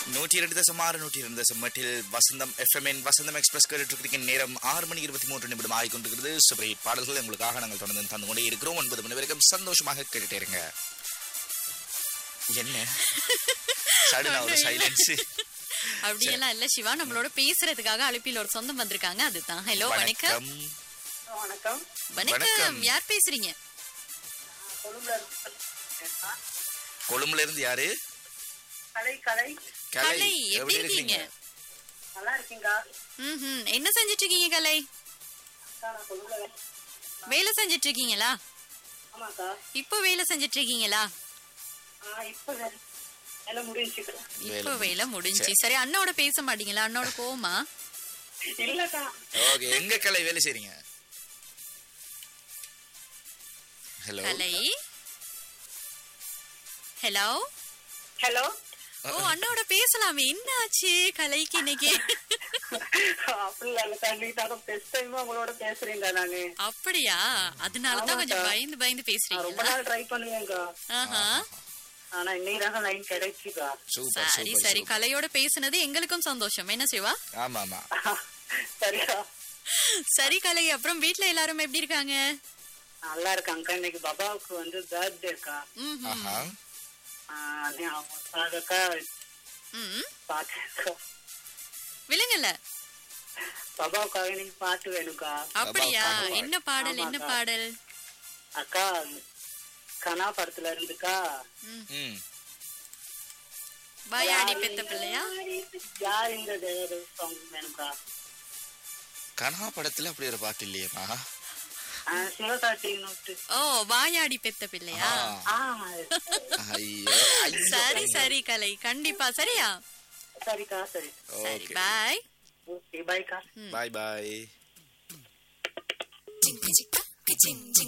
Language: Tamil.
நூற்றி இரண்டு தசம் ஆறு நூற்றி இரண்டு தசம் எட்டில் வசந்தம் எஃப்எம்என் வசந்தம் எக்ஸ்பிரஸ் கேட்டு நேரம் ஆறு மணி இருபத்தி மூன்று நிமிடம் ஆகிக் கொண்டிருக்கிறது சுப்ரி பாடல்கள் உங்களுக்காக நாங்கள் தொடர்ந்து தந்து கொண்டே இருக்கிறோம் ஒன்பது மணி வரைக்கும் சந்தோஷமாக கேட்டுட்டே இருங்க என்ன சடனா ஒரு சைலன்ஸ் அப்படியெல்லாம் இல்ல சிவா நம்மளோட பேசுறதுக்காக அழைப்பில் ஒரு சொந்தம் வந்திருக்காங்க அதுதான் ஹலோ வணக்கம் வணக்கம் வணக்கம் வணக்கம் வணக்கம். யார் பேசுறீங்க கொழும்புல இருந்து கொழும்புல இருந்து யாரு கலை கலை கலை எப்படி இருக்கீங்க நல்லா இருக்கீங்களா ம்ஹும். என்ன செஞ்சிட்டு இருக்கீங்க கலை அக்கா நான் கொழும்புல வேலை- வேலை செஞ்சிட்டு இருக்கீங்களா ஆமாக்கா இப்போ வேலை செஞ்சிட்டு இருக்கீங்களா ஆ இப்ப வேலை- வேலை முடிஞ்சுக்கா இப்போ வேலை முடிஞ்சு சரி அண்ணாவோட பேச மாட்டீங்களா அண்ணாவோட போமா இல்லக்கா ஓகே எங்க கலை வேலை செய்றீங்க ஹலோ கலை ஹலோ ஹலோ ஓ அண்ணாவோட பேசலாமே என்ன ஆச்சு கலைக்கு இன்னைக்கு அப்படிலாம் இல்லக்கா நீ தான் ஃபர்ஸ்ட் டைம் உங்களோட பேசுறீங்க நானு அப்படியா அதனாலதான் கொஞ்சம் பயந்து பயந்து நான் ரொம்ப பேசுறீங்களா நாள் ட்ரை பண்ணுவேங்கா ஆஹா ஆனா இன்னைக்கு தான் லைன் கிடைச்சுக்கா சூப்பர் சரி சூப்பர் சரி சூப்பர். கலையோட பேசுனது எங்களுக்கும் சந்தோஷம் என்ன சிவா ஆமா ஆமா சரிக்கா சரி கலை அப்புறம் வீட்ல எல்லாரும் எப்படி இருக்காங்க நல்லா இருக்காங்கக்கா இன்னைக்கு பாபாவுக்கு வந்து பர்த்டே இருக்கா ம்ஹும். ஆஹா அதுக்கா ம் பாட்டு விலங்கல்ல பாபாவுக்காக இன்னைக்கு பாட்டு வேணுக்கா அப்படியா பாடல். என்ன பாடல் என்ன ஆமாக்கா. பாடல் அக்கா கனா படத்துல இருந்துக்கா ம் வாயாடி பெத்த பிள்ளையா யார் இந்த தேவர் சாங் வேணுக்கா கனா படத்துல அப்படி ஒரு பாட்டு இல்லையேம்மா ஆ, சிவகார்த்திகேயன் விட்டு ஓ வாயாடி பெத்த பிள்ளையா ஆ. ஆ ஐயோ ஐயோ. சரி சரி கலை கண்டிப்பா சரியா சரிக்கா சரி சரி ஓகே பாய் ஓகே பாய்க்கா பாய் பாய்